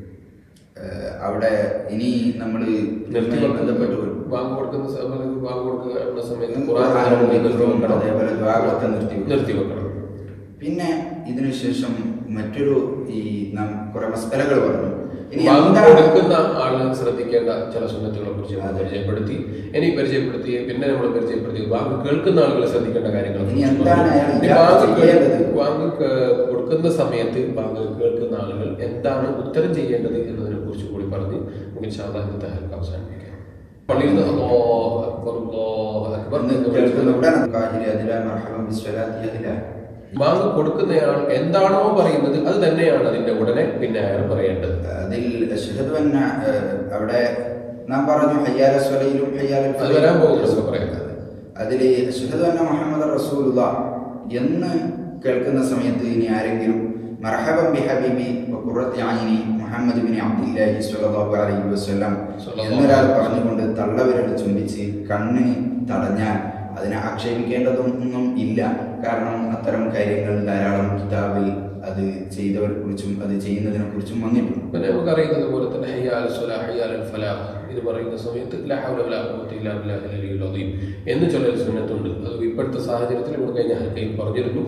S2: ഏഹ്, അവിടെ ഇനി നമ്മൾ
S1: നിർത്തിവെക്കൽ
S2: ബന്ധപ്പെട്ട് വരും.
S1: ബാങ്ക് കൊടുക്കുന്ന സമയത്ത് ബാങ്ക് കൊടുക്കുന്ന സമയത്ത്
S2: ഖുർആൻ
S1: ഖുർആൻ ഓതലും
S2: ഓതലും
S1: നിർത്തിവെക്കണം.
S2: അതേപോലെ ദ്വാകളൊക്കെ നിർത്തിവെക്കണം.
S1: നിർത്തിവെക്കണം
S2: പിന്നെ ഇതിനുശേഷം മറ്റൊരു ഈ നാം കുറെ മസ്തലകൾ പറഞ്ഞു ഇനി
S1: ബാങ്ക്
S2: എന്താണ്
S1: കൊടുക്കുന്ന ആള് ശ്രദ്ധിക്കേണ്ട ചില സുന്നത്തുകളെ കുറിച്ച് നമ്മൾ പരിചയപ്പെടുത്തി ഇനി പരിചയപ്പെടുത്തി പിന്നെ നമ്മൾ പരിചയപ്പെടുത്തി ബാങ്ക് കേൾക്കുന്ന ആളുകൾ ശ്രദ്ധിക്കേണ്ട കാര്യങ്ങൾ
S2: ഇനി എന്താണ് അയാൾ
S1: ഇനി
S2: യാത്ര
S1: ബാങ്ക് കേ-
S2: ചെയ്യേണ്ടത്?
S1: ബാങ്ക് കേ- കൊടുക്കുന്ന സമയത്ത് ബാങ്ക് കേൾക്കുന്ന ആളുകൾ എന്താണ് ഉത്തരം ചെയ്യേണ്ടത് എന്നതിനെ കുറിച്ച് കൂടി പറഞ്ഞ് നമുക്ക് സാധാരണത്തെ ഹൽക്ക് അവസാനിപ്പിക്കാം പള്ളിയിൽ നിന്ന് അല്ലാഹു അക്ബർ, അല്ലാഹു അക്ബർ
S2: എന്ന്
S1: എന്ന്
S2: കേൾക്കുന്ന
S1: വിളിച്ച്
S2: ഉടനെ കാഹിരി അതില മർഹബം ബിസ്വലാത്തി അതില
S1: ബാങ്ക് കൊടുക്കുന്നയാൾ എന്താണോ പറയുന്നത് അത് തന്നെയാണ് അതിന്റെ ഉടനെ പിന്നെ അയാൾ പറയേണ്ടത്
S2: അതിൽ അഷ്ഹദു അന്ന ഏഹ്, അവിടെ നാം പറഞ്ഞു ഹയ്യാല സ്വലയിലും ഹയ്യാല
S1: അത് വരാൻ പോകുന്നു നമുക്ക് പറയാം
S2: അതിൽ അഷ്ഹദു അന്ന മുഹമ്മദ് റസൂലുള്ള എന്ന് കേൾക്കുന്ന സമയത്ത് ഇനി ആരെങ്കിലും മർഹബൻ ബി ഹബീബി വഖുറത്തി ഐനി മുഹമ്മദ് ബിൻ അബ്ദുല്ലാഹി സ്വല്ലല്ലാഹു അലൈഹി വസല്ലം
S1: സ്വല്ലല്ലാഹു
S2: എന്നൊരാൾ പറഞ്ഞുകൊണ്ട് തള്ളവിരൽ ചുംബിച്ച് കണ്ണിന് തടഞ്ഞാൽ അതിനെ ആക്ഷേപിക്കേണ്ടതൊന്നും ഇല്ല കാരണം അത്തരം കാര്യങ്ങൾ ധാരാളം കിതാബിൽ അത് ചെയ്തവരെ കുറിച്ചും അത് ചെയ്യുന്നതിനെ കുറിച്ചും വന്നിട്ടുണ്ട്
S1: പിന്നെ നമുക്കറിയുന്നത് പോലെ തന്നെ ഹയ്യാൽ സ്വലാ ഹയ്യാൽ ഫലാഹ് ഇത് പറയുന്ന സമയത്ത് ലാ ഹൗല വലാ ഖുവത ഇല്ലാ ബില്ലാഹിൽ അലിയ്യുൽ അദീം എന്ന് ചൊല്ലൽ സുന്നത്തുണ്ട് അത് ഇപ്പോഴത്തെ സാഹചര്യത്തിൽ ഇവിടെ കഴിഞ്ഞ ഹൽക്കയിൽ പറഞ്ഞിരുന്നു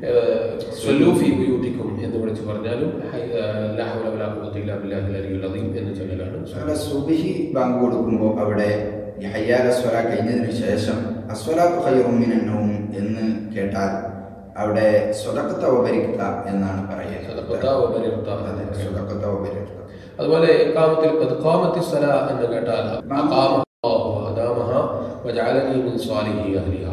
S1: സ്വല്ലൂ ഫീ ബുയൂത്തിക്കും എന്ന് വിളിച്ച് പറഞ്ഞാലും ഹയ്- ഏഹ് ലാ ഹൗല വലാ ഖുവത ഇല്ലാ ബില്ലാഹിൽ അലിയ്യുൽ അദീം എന്ന് ചൊല്ലലാണ് സുന്നത്ത്.
S2: അതുപോലെ സുബിഹി ബാങ്ക് കൊടുക്കുമ്പോൾ അവിടെ ഈ ഹയ്യാല സ്വല കഴിഞ്ഞതിന് ശേഷം അസ്വലാത്തു ഖൈറും മിനൻ നൗം എന്ന് കേട്ടാൽ അവിടെ സ്വതക്കത്ത ഉപരിക്ത എന്നാണ്
S1: സ്വതക്കത്ത
S2: പറയുന്നത്
S1: ഉപരിക്ത.
S2: അതെ സ്വതക്കത്ത ഉപരിക്ത
S1: അതുപോലെ ഇഖാമത്തിൽ ഖദ് ഖാമത്തി സ്വലാ എന്ന് കേട്ടാൽ അഖാമ അല്ലാഹു അദാമഹ വജഅലനി മിൻ സ്വാലിഹി അഹ്ലിഹ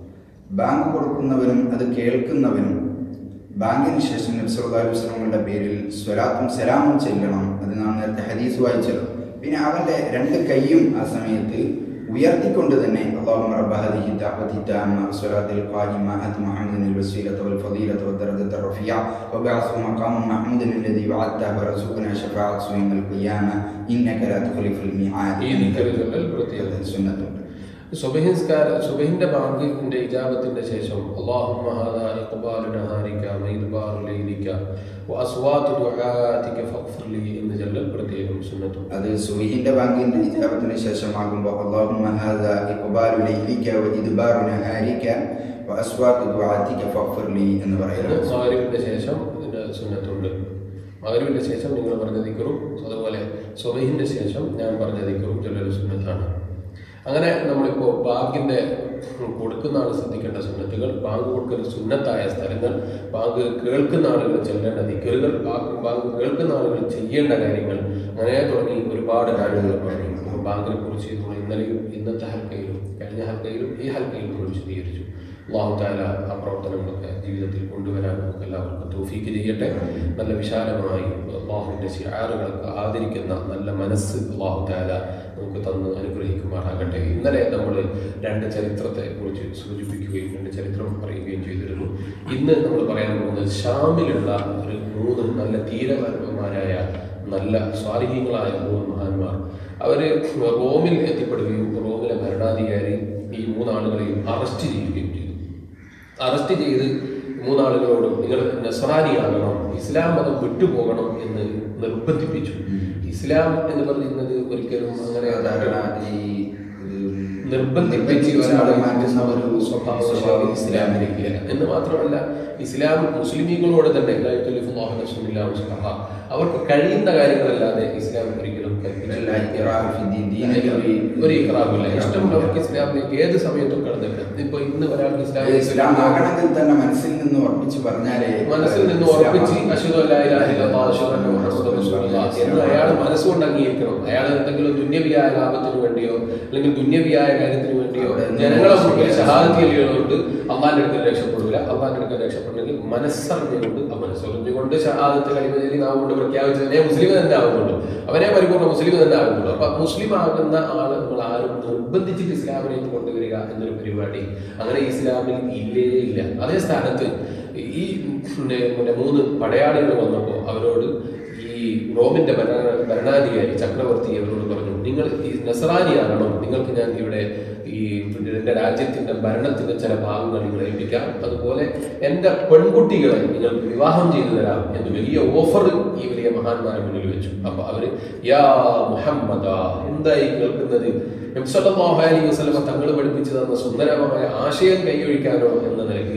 S2: ബാങ്ക് കൊടുക്കുന്നവനും അത് കേൾക്കുന്നവനും ബാങ്കിന് ശേഷം നബ്സുല്ലാസ്ലങ്ങളുടെ പേരിൽ സ്വലാത്തും സലാമും ചെല്ലണം അത് നാം നേരത്തെ ഹദീസ് വായിച്ചല്ലോ പിന്നെ അവന്റെ രണ്ട് കൈയും ആ സമയത്ത് ഉയർത്തിക്കൊണ്ട് തന്നെ اللهم رب هذه الدعوة التامة والصلاة القائمة آت محمدا الوسيلة والفضيلة والدرجة الرفيعة وبعثه مقاما محمودا الذي وعدته وارزقنا شفاعة يوم القيامة إنك لا تخلف الميعاد
S1: ഈ ദിക്റ് ചൊല്ലൽ പ്രത്യേകത
S2: സുന്നത്തുണ്ട്
S1: സുബഹിസ്കാര സുബഹിന്റെ ബാങ്കിന്റെ ഇജാബത്തിന്റെ ശേഷം അല്ലാഹുമ്മ ഹാദാ ഇഖ്ബാലു നഹാരിക മൈദ്ബാറു ലൈലിക വഅസ്വാതു ദുആതിക ഫഗ്ഫിർ ലി എന്ന് ചൊല്ലൽ പ്രത്യേകം സുന്നത്തും
S2: അത് സുബഹിന്റെ ബാങ്കിന്റെ ഇജാബത്തിന് ശേഷമാകുമ്പോൾ അല്ലാഹുമ്മ ഹാദാ ഇഖ്ബാലു ലൈലിക വ ഇദ്ബാറു നഹാരിക വ അസ്വാഖു ദുആതിക ഫഗ്ഫിർ ലി എന്ന്
S1: ഇത്
S2: പറയുന്നത്
S1: മഗ്രിബിന്റെ ശേഷം ഇതിന്റെ സുന്നത്തുണ്ട് മഗ്രിബിന്റെ ശേഷം നിങ്ങൾ പറഞ്ഞ ദിക്റും അതുപോലെ സുബഹിന്റെ ശേഷം ഞാൻ പറഞ്ഞ ദിക്റും ചൊല്ലൽ സുന്നത്താണ് അങ്ങനെ നമ്മളിപ്പോൾ ബാങ്കിന്റെ കൊടുക്കുന്ന ആൾ ശ്രദ്ധിക്കേണ്ട സുന്നത്തുകൾ ബാങ്ക് കൊടുക്കുന്ന സുന്നത്തായ സ്ഥലങ്ങൾ ബാങ്ക് കേൾക്കുന്ന ആളുകൾ ചെല്ലേണ്ട ദിക്കറുകൾ ബാങ്ക് ബാങ്ക് കേൾക്കുന്ന ആളുകൾ ചെയ്യേണ്ട കാര്യങ്ങൾ അങ്ങനെ തുടങ്ങി ഒരുപാട് കാര്യങ്ങൾ പറയും അപ്പോൾ ബാങ്കിനെ കുറിച്ച് നമ്മൾ ഇന്നലെയും ഇന്നത്തെ ഹൽക്കയിലും കഴിഞ്ഞ ഹൽക്കയിലും ഈ ഹൽക്കയിലും നമ്മൾ വിശദീകരിച്ചു അള്ളാഹു താല ആ പ്രവർത്തനങ്ങളൊക്കെ ജീവിതത്തിൽ കൊണ്ടുവരാൻ നമുക്ക് എല്ലാവർക്കും തൗഫീക്ക് ചെയ്യട്ടെ നല്ല വിശാലമായി അള്ളാഹുവിൻ്റെ ശിയാറുകളൊക്കെ ആദരിക്കുന്ന നല്ല മനസ്സ് അള്ളാഹു താല നമുക്ക് തന്ന് അനുഗ്രഹിക്കുമാറാകട്ടെ ഇന്നലെ നമ്മൾ രണ്ട് ചരിത്രത്തെ കുറിച്ച് സൂചിപ്പിക്കുകയും രണ്ട് ചരിത്രം പറയുകയും ചെയ്തിരുന്നു ഇന്ന് നമ്മൾ പറയാൻ പോകുന്നത് ഷാമിലുള്ള ഒരു മൂന്ന് നല്ല ധീരമാന്മാരായ നല്ല സ്വാധീനങ്ങളായ മൂന്ന് മഹാന്മാർ അവര് റോമിൽ എത്തിപ്പെടുകയും റോമിലെ ഭരണാധികാരി ഈ മൂന്നാളുകളെയും അറസ്റ്റ് ചെയ്യുകയും ചെയ്തു അറസ്റ്റ് ചെയ്ത് മൂന്നാളുകളോട് നിങ്ങൾ നസ്രാനിയാകണം ഇസ്ലാം മതം വിട്ടുപോകണം എന്ന് നിർബന്ധിപ്പിച്ചു ഇസ്ലാം എന്ന് പറയുന്നത് ഒരിക്കലും അങ്ങനെ
S2: സാധാരണ ഈ ഇത്
S1: നിർബന്ധിപ്പിച്ച് ഒരാളെ മാറ്റുന്ന ഒരു
S2: സ്വഭാവ
S1: സ്വഭാവ ഇസ്ലാമിലേക്ക് എന്ന് മാത്രമല്ല ഇസ്ലാം മുസ്ലിമീങ്ങളോട് തന്നെ ലാ യുകല്ലിഫുല്ലാഹു നഫ്സൻ ഇല്ലാ വുസ്അഹ. അവർക്ക് കഴിയുന്ന കാര്യങ്ങളല്ലാതെ ഇസ്ലാം ഒരിക്കലും
S2: لا إكراه في الدين. دين
S1: ഒരു ഇക്രാമില്ല ഇഷ്ടമുള്ളവർക്ക് ഇസ്ലാമിലേക്ക് ഏത് സമയത്തും കടന്നിട്ട് ഇപ്പൊ ഇന്ന് ഒരാൾക്ക്
S2: ഇസ്ലാം
S1: ഇസ്ലാം
S2: ആകണമെങ്കിൽ തന്നെ മനസ്സിൽ നിന്ന് ഉറപ്പിച്ച് പറഞ്ഞാലേ
S1: മനസ്സിൽ നിന്ന് ഉറപ്പിച്ച് അശ്വതു അല്ലാ ഇലാഹ ഇല്ലല്ലാഹ് അശ്ഹദു അന്ന മുഹമ്മദൻ റസൂലുള്ളാഹ് എന്ന് അയാൾ മനസ്സുകൊണ്ട് അംഗീകരിക്കണം അയാൾ എന്തെങ്കിലും ദുന്യവിയായ ലാഭത്തിന് വേണ്ടിയോ അല്ലെങ്കിൽ ദുന്യവിയായ കാര്യത്തിന് വേണ്ടിയോ ജനങ്ങളെ മുമ്പിൽ ഷഹാദത്ത് ചെയ്യുന്നതുകൊണ്ട് അള്ളാന്റെ അടുക്കൽ രക്ഷപ്പെടില്ല അള്ളാന്റെ അടുക്കൽ രക്ഷപ്പെടണമെങ്കിൽ മനസ്സറിഞ്ഞുകൊണ്ട് ആ മനസ്സറിഞ്ഞുകൊണ്ട് ഷഹാദത്ത് കഴിവതിൽ നാം കൊണ്ട് പ്രഖ്യാപിച്ചതിനെ മുസ്ലിം തന്നെ ആകുന്നുള്ളൂ അവനെ പരിപൂർണ്ണ മുസ്ലിം തന്നെ ആകുന്നുള്ളൂ അപ്പൊ മുസ്ലിം ആകുന്ന ആള് നമ്മൾ ആരും നിർബന്ധിച്ചിട്ട് ഇസ്ലാമിലേക്ക് കൊണ്ടുവരിക എന്നൊരു പരിപാടി അങ്ങനെ ഇസ്ലാമിൽ ഇല്ലേ ഇല്ല അതേ സ്ഥാനത്ത് ഈ പിന്നെ പിന്നെ മൂന്ന് പടയാളികൾ വന്നപ്പോൾ അവരോട് ഈ റോമിന്റെ ഭരണ ഭരണാധികാരി ചക്രവർത്തി അവരോട് പറഞ്ഞു നിങ്ങൾ ഈ നസറാനിയാകണം നിങ്ങൾക്ക് ഞാൻ ഇവിടെ ഈ എന്റെ രാജ്യത്തിന്റെ ഭരണത്തിന്റെ ചില ഭാഗങ്ങൾ നിങ്ങൾ ഏൽപ്പിക്കാം അതുപോലെ എന്റെ പെൺകുട്ടികളെ നിങ്ങൾക്ക് വിവാഹം ചെയ്തു തരാം എന്ന് വലിയ ഓഫർ ഈ വലിയ മഹാന്മാരെ മുന്നിൽ വെച്ചു അപ്പൊ അവര് യാ മുഹമ്മദ എന്തായി കേൾക്കുന്നത് നബി സല്ലല്ലാഹു അലൈഹി വസല്ലമ തങ്ങൾ പഠിപ്പിച്ചു തന്ന സുന്ദരമായ ആശയം കൈയൊഴിക്കാനോ എന്ന നിലയ്ക്ക്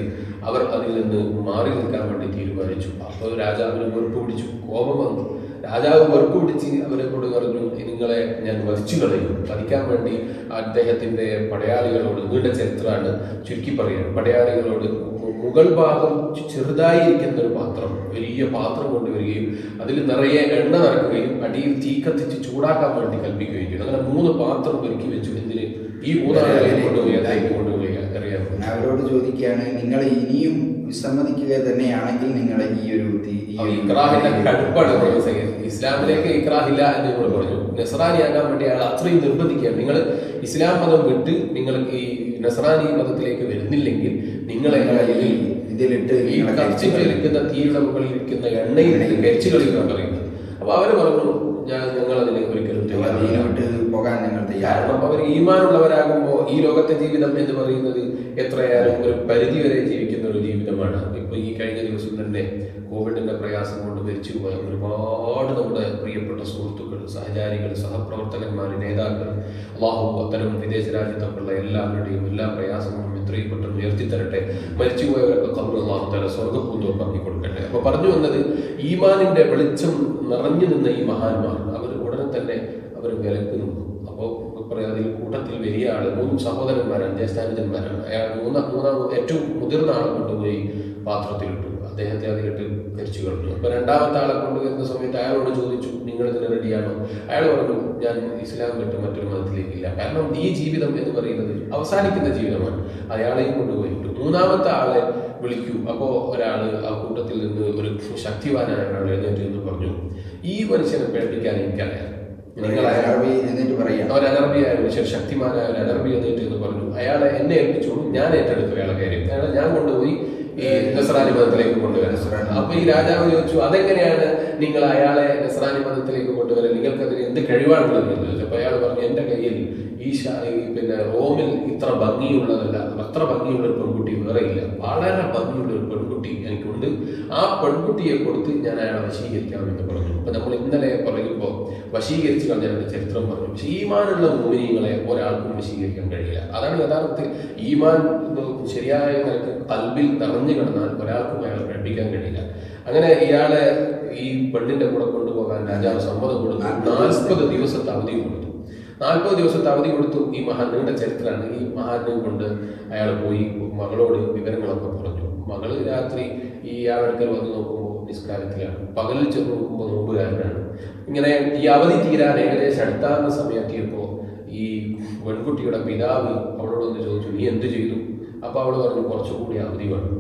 S1: അവർ അതിൽ നിന്ന് മാറി നിൽക്കാൻ വേണ്ടി തീരുമാനിച്ചു അപ്പോൾ രാജാവിന് വെറുപ്പ് പിടിച്ചു കോപം വന്നു രാജാവ് വെറുപ്പ് പിടിച്ച് അവരെ കൊണ്ട് പറഞ്ഞു നിങ്ങളെ ഞാൻ വധിച്ചു കളയും വധിക്കാൻ വേണ്ടി അദ്ദേഹത്തിന്റെ പടയാളികളോട് നീണ്ട ചരിത്രമാണ് ചുരുക്കി പറയുന്നത് പടയാളികളോട് മു- മുകൾ ഭാഗം ചെ- ചെറുതായിരിക്കുന്ന ഒരു പാത്രം വലിയ പാത്രം കൊണ്ടുവരികയും അതിൽ നിറയെ എണ്ണ നിറക്കുകയും അടിയിൽ തീ കത്തിച്ച് ചൂടാക്കാൻ വേണ്ടി കൽപ്പിക്കുകയും ചെയ്തു അങ്ങനെ മൂന്ന് പാത്രം ഒരുക്കി വെച്ചു എന്തിന് ഈ മൂന്നാളുകളെ കൊണ്ടുപോയി അതിലേക്ക് കൊണ്ടുപോയി അറിയാൻ
S2: ഞാൻ അവരോട് ചോദിക്കുകയാണ് നിങ്ങൾ ഇനിയും വിസമ്മതിക്കുക തന്നെയാണെങ്കിൽ നിങ്ങൾ ഈ ഒരു തീ- ഈ ഒരു
S1: ഇക്രാഹിന്റെ കടുപ്പാണ് നമ്മൾ ചെയ്യുന്നത് ഇസ്ലാമിലേക്ക് ഇക്രാഹില്ല എന്ന് നമ്മൾ പറഞ്ഞു നസ്രാനിയാകാൻ വേണ്ടി അയാൾ അത്രയും നിർബന്ധിക്കുകയാണ് നിങ്ങൾ ഇസ്ലാം മതം വിട്ട് നിങ്ങൾ ഈ നസ്രാനി മതത്തിലേക്ക് വരുന്നില്ലെങ്കിൽ നിങ്ങളെ
S2: നിങ്ങളെ ഈ ഇതിലിട്ട്
S1: ഈ
S2: നിങ്ങളെ
S1: കത്തിച്ച് കളിക്കുന്ന തീയുടെ മുകളിൽ ഇരിക്കുന്ന എണ്ണയിൽ കരിച്ചു കളിക്കാൻ പറയുന്നത് അപ്പൊ അവര് പറഞ്ഞു ഞാൻ ഞങ്ങൾ അതിന് ഒരിക്കലും
S2: നിങ്ങൾ
S1: തയ്യാറല്ല
S2: ദീനം വിട്ട് പോകാൻ നിങ്ങൾ തയ്യാറാണ്
S1: കാരണം അവർ ഈമാനുള്ളവരാകുമ്പോൾ ഈ ലോകത്തെ ജീവിതം എന്ന് പറയുന്നത് എത്രയായാലും ഒരു പരിധി വരെ ജീവിക്കുന്ന ഒരു ജീവിതമാണ് ഇപ്പൊ ഈ കഴിഞ്ഞ ദിവസം തന്നെ കോവിഡിന്റെ പ്രയാസം കൊണ്ട് മരിച്ചുപോയ ഒരുപാട് നമ്മുടെ പ്രിയപ്പെട്ട സുഹൃത്തുക്കൾ സഹചാരികൾ സഹപ്രവർത്തകന്മാർ നേതാക്കൾ അള്ളാഹു അത്തരം വിദേശ രാജ്യത്തൊക്കെയുള്ള എല്ലാവരുടെയും എല്ലാ പ്രയാസങ്ങളും എത്രയും പെട്ടെന്ന് ഉയർത്തി തരട്ടെ മരിച്ചുപോയവരൊക്കെ കന്നു അള്ളാഹു തല സ്വർഗ്ഗപ്പൂന്തോപ്പാക്കി കൊടുക്കട്ടെ അപ്പൊ പറഞ്ഞു വന്നത് ഈമാനിന്റെ വെളിച്ചം നിറഞ്ഞു നിന്ന ഈ മഹാന്മാർ അവർ ഉടനെ തന്നെ അവർ വിലക്ക് നിന്നു അപ്പോൾ പറയാം അതിൽ കൂട്ടത്തിൽ വലിയ ആള് മൂന്ന് സഹോദരന്മാരാണ് ജ്യേഷ്ഠാനുജന്മാരാണ് അയാൾ മൂന്ന മൂന്നാം ഏറ്റവും മുതിർന്ന ആളെ കൊണ്ടുപോയി പാത്രത്തിലിട്ടു അദ്ദേഹത്തെ അതിലിട്ട് ധരിച്ചു കളഞ്ഞു അപ്പൊ രണ്ടാമത്തെ ആളെ കൊണ്ടുവരുന്ന സമയത്ത് അയാളോട് ചോദിച്ചു നിങ്ങൾ ഇതിന് റെഡിയാണോ അയാൾ പറഞ്ഞു ഞാൻ ഇസ്ലാം വിട്ട് മറ്റൊരു മതത്തിലേക്കില്ല കാരണം ഈ ജീവിതം എന്ന് പറയുന്നത് അവസാനിക്കുന്ന ജീവിതമാണ് അയാളെയും കൊണ്ടുപോയിട്ടു മൂന്നാമത്തെ ആളെ വിളിക്കൂ അപ്പോ ഒരാള് ആ കൂട്ടത്തിൽ നിന്ന് ഒരു ശക്തിവാനായ ഒരാൾ എഴുന്നേറ്റ് എന്ന് പറഞ്ഞു ഈ മനുഷ്യനെ പേടിപ്പിക്കാൻ എനിക്കറിയാം നിങ്ങൾ അയാൾ
S2: അറബി എന്നിട്ട് പറയാം
S1: ഒരു അനർബിയായ മനുഷ്യൻ ശക്തിമാനായ ഒരു അനർബി എന്നിട്ട് എന്ന് പറഞ്ഞു അയാളെ എന്നെ ഏൽപ്പിച്ചോളൂ ഞാൻ ഏറ്റെടുത്തു അയാളെ കാര്യം അയാളെ ഞാൻ കൊണ്ടുപോയി ഈ നസ്രാനി മതത്തിലേക്ക് കൊണ്ടുവരാൻ
S2: നസ്രാനി.
S1: അപ്പൊ ഈ രാജാവ് ചോദിച്ചു അതെങ്ങനെയാണ് നിങ്ങൾ അയാളെ നസ്രാനി മതത്തിലേക്ക് കൊണ്ടുവരാൻ നിങ്ങൾക്ക് അതിന് എന്ത് കഴിവാണുള്ളത് എന്ന് ചോദിച്ചു അപ്പൊ അയാൾ പറഞ്ഞു എന്റെ കയ്യിൽ ഈ ശാ- ഈ പിന്നെ റോമിൽ ഇത്ര ഭംഗിയുള്ളതല്ല അത്ര ഭംഗിയുള്ള ഒരു പെൺകുട്ടി വേറെ ഇല്ല വളരെ ഭംഗിയുള്ള ഒരു പെൺകുട്ടി എനിക്കുണ്ട് ആ പെൺകുട്ടിയെ കൊടുത്ത് ഞാൻ അയാളെ വശീകരിക്കാമെന്ന് പറഞ്ഞു അപ്പൊ നമ്മൾ ഇന്നലെ പറയുമ്പോൾ വശീകരിച്ച് കളഞ്ഞതിന്റെ ചരിത്രം പറഞ്ഞു പക്ഷെ ഈമാനുള്ള മോഹിനികളെ ഒരാൾക്കും വശീകരിക്കാൻ കഴിയില്ല അതാണ് യഥാർത്ഥത്തിൽ ഈമാൻ എന്ന് ശരിയായ നിലക്ക് കൽബിൽ നിറഞ്ഞു കിടന്നാൽ ഒരാൾക്കും അയാളെ പഠിപ്പിക്കാൻ കഴിയില്ല അങ്ങനെ ഇയാളെ ഈ പെണ്ണിന്റെ കൂടെ കൊണ്ടുപോകാൻ രാജാവ് സമ്മതം കൊടുത്തു നാൽപ്പത് ദിവസത്തെ അവധി കൊടുത്തു നാൽപ്പത് ദിവസത്തെ അവധി കൊടുത്തു ഈ മഹാൻ നീണ്ട ചരിത്രമാണ് ഈ മഹാനെ കൊണ്ട് അയാൾ പോയി മകളോട് വിവരങ്ങളൊക്കെ പറഞ്ഞു മകള് രാത്രി ഈ ഇയാളടുക്കൽ വന്ന് നോക്കുമ്പോൾ നിസ്കാരത്തിലാണ് പകലിൽ ചെന്ന് നോക്കുമ്പോൾ നോമ്പുകാരനാണ് ഇങ്ങനെ ഈ അവധി തീരാൻ ഏകദേശം അടുത്താകുന്ന സമയത്തിയപ്പോൾ ഈ പെൺകുട്ടിയുടെ പിതാവ് അവളോടൊന്ന് ചോദിച്ചു നീ എന്ത് ചെയ്തു അപ്പൊ അവൾ പറഞ്ഞു കുറച്ചുകൂടി അവധി വേണം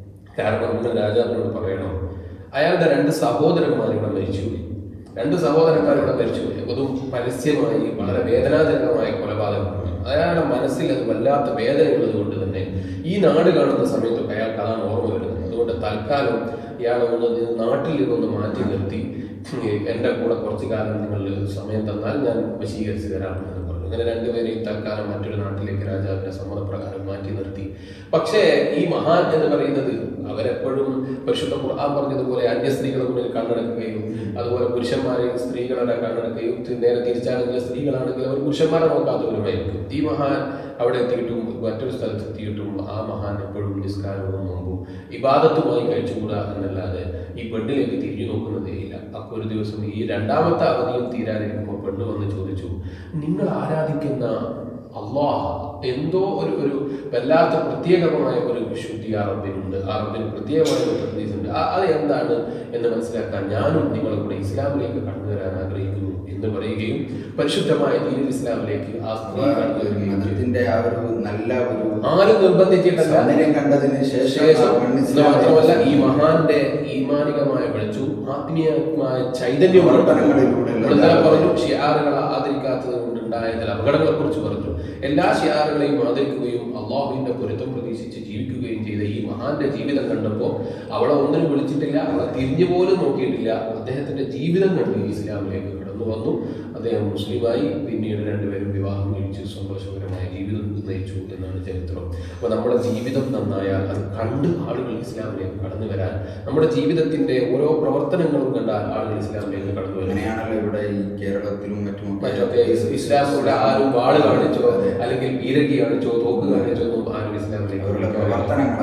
S1: കാരണം നിങ്ങൾ രാജാവിനോട് പറയണം അയാളുടെ രണ്ട് സഹോദരന്മാർ ഇവിടെ മരിച്ചുപോയി രണ്ട് സഹോദരന്മാർ ഇവിടെ മരിച്ചുപോയി അതും പരസ്യമായി വളരെ വേദനാജനകമായ കൊലപാതകമാണ് അയാളുടെ മനസ്സിൽ അത് വല്ലാത്ത വേദനയുള്ളത് കൊണ്ട് തന്നെ ഈ നാട് കാണുന്ന സമയത്തൊക്കെ അയാൾക്ക് അതാണ് ഓർമ്മ വരുന്നത് അതുകൊണ്ട് തൽക്കാലം ഇയാൾ ഒന്ന് ഇത് നാട്ടിൽ നിന്നൊന്ന് മാറ്റി നിർത്തി എൻ്റെ കൂടെ കുറച്ചു കാലം നിങ്ങൾ സമയം തന്നാൽ ഞാൻ വശീകരിച്ച് തരാം എന്ന് പറഞ്ഞു അങ്ങനെ രണ്ടുപേരെയും തൽക്കാലം മറ്റൊരു നാട്ടിലേക്ക് രാജാവിന്റെ സമ്മതപ്രകാരം മാറ്റി നിർത്തി പക്ഷേ ഈ മഹാൻ എന്ന് പറയുന്നത് അവരെപ്പോഴും പരിശുദ്ധ ഖുർആൻ പറഞ്ഞതുപോലെ അന്യ സ്ത്രീകളുടെ മുന്നിൽ കണ്ണടക്കുകയും അതുപോലെ പുരുഷന്മാരെ സ്ത്രീകളുടെ കണ്ണടക്കുകയും തി- നേരെ തിരിച്ചാണെങ്കിൽ സ്ത്രീകളാണെങ്കിൽ അവർ പുരുഷന്മാരെ നോക്കാത്തവരുമായിരിക്കും ഈ മഹാൻ അവിടെ എത്തിയിട്ടും മറ്റൊരു സ്ഥലത്ത് എത്തിയിട്ടും ആ മഹാൻ എപ്പോഴും നിസ്കാരവും നോമ്പും ഇബാദത്തുമായി കഴിച്ചുകൂടാ എന്നല്ലാതെ ഈ പെണ്ണിലേക്ക് തിരിഞ്ഞു നോക്കുന്നതേയില്ല അപ്പോൾ ഒരു ദിവസം ഈ രണ്ടാമത്തെ അവധിയും തീരാനിരിക്കുമ്പോൾ പെണ്ണ് വന്ന് ചോദിച്ചു നിങ്ങൾ ആരാധിക്കുന്ന അള്ളാഹ് എന്തോ ഒരു ഒരു വല്ലാത്ത പ്രത്യേകമായ ഒരു ശുദ്ധി ആ റബ്ബിനുണ്ട് ആ റബ്ബിന് പ്രത്യേകമായ ഒരു പ്രതീതിയുണ്ട് ആ- അത് എന്താണ് എന്ന് മനസ്സിലാക്കാൻ ഞാനും നിങ്ങളുടെ കൂടെ ഇസ്ലാമിലേക്ക് കടന്നു വരാൻ ആഗ്രഹിക്കുന്നു എന്ന് പറയുകയും പരിശുദ്ധമായ ദീനുൽ ഇസ്ലാമിലേക്ക് ആ സ്ത്രീ കടന്നു വരികയും ചെയ്തു
S2: മതത്തിന്റെ ആ ഒരു നല്ല ഒരു
S1: ആരും നിർബന്ധിച്ചിട്ടല്ല
S2: സൗന്ദര്യം കണ്ടതിന് ശേഷം
S1: ശേഷം
S2: ആ പെണ്ണ്
S1: എന്ന് മാത്രമല്ല ഈ
S2: ഇസ്ലാമിലേക്ക്
S1: മഹാന്റെ ഈമാനികമായ വെളിച്ചവും ആത്മീയമായ ചൈതന്യവും
S2: പ്രവർത്തനങ്ങളിലൂടെ
S1: നമ്മൾ ഇന്നലെ പറഞ്ഞു ഷിയാറുകൾ ആദരിക്കാത്തത് കൊണ്ടുണ്ടായ ചില അപകടങ്ങളെ കുറിച്ച് പറഞ്ഞു എല്ലാ ഷിയാറുകളെയും ആദരിക്കുകയും അള്ളാഹുവിന്റെ പൊരുത്തം പ്രതീക്ഷിച്ച് ജീവിക്കുകയും ചെയ്ത ഈ മഹാന്റെ ജീവിതം കണ്ടപ്പോൾ അവളെ ഒന്നിനും വിളിച്ചിട്ടില്ല അവളെ തിരിഞ്ഞു പോലും നോക്കിയിട്ടില്ല അദ്ദേഹത്തിന്റെ ജീവിതം കണ്ട് ഇസ്ലാമിലേക്ക് കടന്നു വന്നു അദ്ദേഹം മുസ്ലിമായി പിന്നീട് രണ്ടുപേരും വിവാഹം കഴിച്ച് സന്തോഷകരമായ ജീവിതം നയിച്ചു എന്നാണ് ചരിത്രം അപ്പൊ നമ്മുടെ ജീവിതം നന്നായാൽ അത് കണ്ട് ആളുകൾ ഇസ്ലാമിലേക്ക് കടന്നു വരാൻ നമ്മുടെ ജീവിതത്തിന്റെ ഓരോ പ്രവർത്തനങ്ങളും കണ്ടാൽ ആളുകൾ ഇസ്ലാമിലേക്ക് കടന്നു വരും
S2: അങ്ങനെയാണല്ലോ ഇവിടെ ഈ കേരളത്തിലും മറ്റുമൊക്കെ
S1: മറ്റൊക്കെ ഇസ് ഇസ്ലാമിലൂടെ ആരും വാള് കാണിച്ചോ
S2: അതെ.
S1: അല്ലെങ്കിൽ പീരങ്കി കാണിച്ചോ തോക്ക് കാണിച്ചോ ഒന്നും ആരും ഇസ്ലാമിലേക്ക്
S2: അവരുടെ
S1: കടന്നു വരാൻ
S2: പ്രവർത്തനങ്ങളായിരുന്നു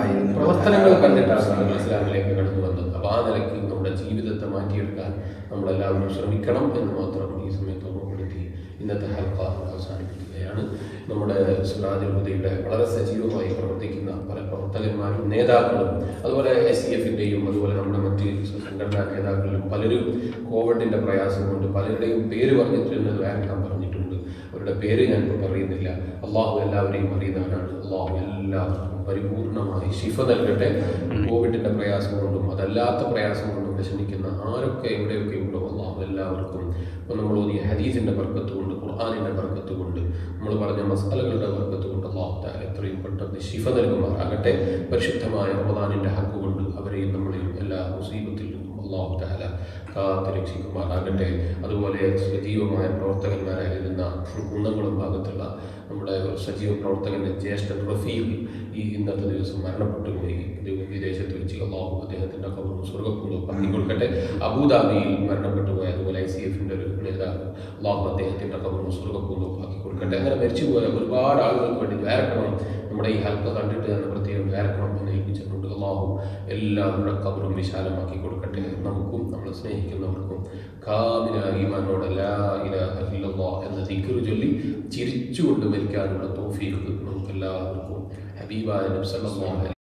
S1: പ്രവർത്തനങ്ങൾ കണ്ടിട്ടാണ് ആളുകൾ ഇസ്ലാമിലേക്ക് കടന്നു വന്നത് അപ്പോൾ ആ നിലയ്ക്ക് നമ്മുടെ ജീവിതത്തെ മാറ്റിയെടുക്കാൻ നമ്മളെല്ലാവരും ശ്രമിക്കണം എന്ന് മാത്രം ഈ സമയത്ത് ഓർമ്മപ്പെടുത്തി ഇന്നത്തെ ഹൽക്ക അവസാനിപ്പിക്കുകയാണ് നമ്മുടെ സുരാജ് ഹുദയുടെ വളരെ സജീവമായി പ്രവർത്തിക്കുന്ന പല പ്രവർത്തകന്മാരും നേതാക്കളും അതുപോലെ എസ് സി എഫിൻ്റെയും അതുപോലെ നമ്മുടെ മറ്റ് സംഘടനാ നേതാക്കളിലും പലരും കോവിഡിൻ്റെ പ്രയാസം കൊണ്ട് പലരുടെയും പേര് പറഞ്ഞിട്ടുണ്ട് വേറെല്ലാം പറഞ്ഞിട്ടുണ്ട് അവരുടെ പേര് ഞാൻ ഇപ്പോൾ പറയുന്നില്ല അള്ളാഹു എല്ലാവരെയും അറിയുന്നവനാണ് അള്ളാഹു എല്ലാവർക്കും പരിപൂർണമായി ശിഫ നൽകട്ടെ കോവിഡിൻ്റെ പ്രയാസം കൊണ്ടും അതല്ലാത്ത പ്രയാസം കൊണ്ടും വിഷമിക്കുന്ന ആരൊക്കെ എവിടെയൊക്കെ ഉണ്ടോ അള്ളാഹു എല്ലാവർക്കും ഇപ്പം നമ്മൾ ഓതിയ ഹദീസിൻ്റെ ബർക്കത്ത് കൊണ്ട് ഖുർആാനിൻ്റെ ബർക്കത്ത് കൊണ്ട് നമ്മൾ പറഞ്ഞ മസാലകളുടെ ബർക്കത്ത് കൊണ്ട് അള്ളാഹു താല എത്രയും പെട്ടെന്ന് ശിഫ നൽകുമാറാകട്ടെ പരിശുദ്ധമായ റമദാനിൻ്റെ ഹക്ക് കൊണ്ട് അവരെയും നമ്മളെയും എല്ലാ മുസീബത്തിൽ നിന്നും അള്ളാഹു താല കാത്ത് രക്ഷിക്കുമാറാകട്ടെ അതുപോലെ സജീവമായ പ്രവർത്തകന്മാരായിരുന്ന കുന്നംകുളം ഭാഗത്തുള്ള നമ്മുടെ ഒരു സജീവ പ്രവർത്തകന്റെ ജ്യേഷ്ഠൻ റഫീഖ് ഈ ഇന്നത്തെ ദിവസം മരണപ്പെട്ടു പോയി ഇത് വിദേശത്ത് വെച്ച് അള്ളാഹു അദ്ദേഹത്തിന്റെ കബറും സ്വർഗപ്പുറവും പറഞ്ഞു കൊടുക്കട്ടെ അബുദാബിയിൽ മരണപ്പെട്ടു പോയ അതുപോലെ ഐ സി എഫിന്റെ ഒരു നേതാവ് അള്ളാഹു അദ്ദേഹത്തിന്റെ കബറും സ്വർഗപ്പുറവും ആക്കി കൊടുക്കട്ടെ അങ്ങനെ മരിച്ചുപോയ ഒരുപാട് ആളുകൾക്ക് വേണ്ടി വേറക്കണം നമ്മുടെ ഈ ഹൽക്ക കണ്ടിട്ട് തന്നെ പ്രത്യേകം വേറക്കണം എന്ന് ഏൽപ്പിച്ചിട്ടുണ്ട് അള്ളാഹു എല്ലാവരുടെ കബറും വിശാലമാക്കി കൊടുക്കട്ടെ നമുക്കും നമ്മളെ സ്നേഹിക്കുന്നവർക്കും കാമിന ഈമാനോട് ലാ ഇലാഹ ഇല്ലല്ലാഹ് എന്ന ദിക്റ് ചൊല്ലി ചിരിച്ചുകൊണ്ട് മരിക്കാനുള്ള തോഫീക്ക് നമുക്ക് എല്ലാവർക്കും ഹബീബായ നബി സല്ലല്ലാഹു അലൈഹി